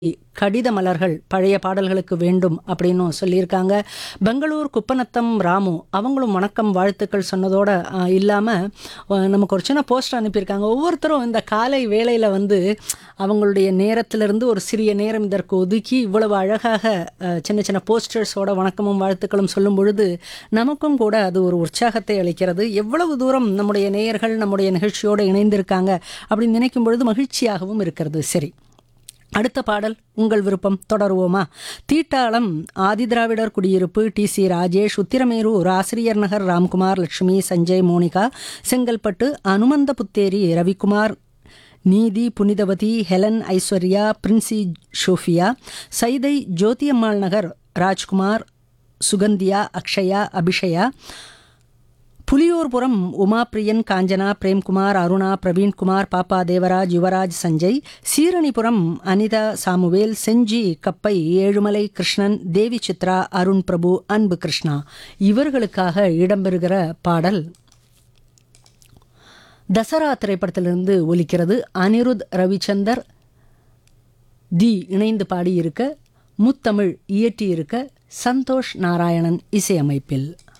கடித மலர்கள் பழைய பாடல்களுக்கு வேண்டும் அப்படின்னும் சொல்லியிருக்காங்க பெங்களூர் குப்பநத்தம் ராமு அவங்களும் வணக்கம் வாழ்த்துக்கள் சொன்னதோட ஆஹ், இல்லாம அஹ், நமக்கு ஒரு சின்ன போஸ்டர் அனுப்பியிருக்காங்க ஒவ்வொருத்தரும் இந்த காலை வேளையில வந்து அவங்களுடைய நேரத்திலிருந்து ஒரு சிறிய நேரம் இதற்கு ஒதுக்கி இவ்வளவு அழகாக அஹ், சின்ன சின்ன போஸ்டர்ஸோட வணக்கமும் வாழ்த்துக்களும் சொல்லும் பொழுது நமக்கும் கூட அது ஒரு உற்சாகத்தை அளிக்கிறது எவ்வளவு தூரம் நம்முடைய நேயர்கள் நம்முடைய நிகழ்ச்சியோடு இணைந்திருக்காங்க அப்படின்னு நினைக்கும் பொழுது மகிழ்ச்சியாகவும் இருக்கிறது சரி அடுத்த பாடல் உங்கள் விருப்பம் தொடருவோமா தீட்டாளம் ஆதிதிராவிடர் குடியிருப்பு D C Rajesh Uthiramerur Asiriyar Nagar Ramkumar Lakshmi Sanjay Monika Chengalpattu Anumantha Putheri Ravikumar Neethi Punithavathi Helen Aishwarya Princy Sophia Saidai Jothiammal Nagar Rajkumar Suganthiya Akshaya Abishaya Puliyurpuram Umapriyan Kanchana Premkumar Aruna Praveenkumar Pappa Devaraj Yuvaraj Sanjay Seeranipuram Anitha Samuel Gingee Kappai Ezhumalai Krishnan தேவி சித்ரா அருண் பிரபு அன்பு கிருஷ்ணா இவர்களுக்காக இடம்பெறுகிற பாடல் தசரா திரைப்படத்திலிருந்து ஒலிக்கிறது அனிருத் ரவிச்சந்தர் தி இணைந்து பாடியிருக்க முத்தமிழ் இயற்றியிருக்க சந்தோஷ் நாராயணன் இசையமைப்பில்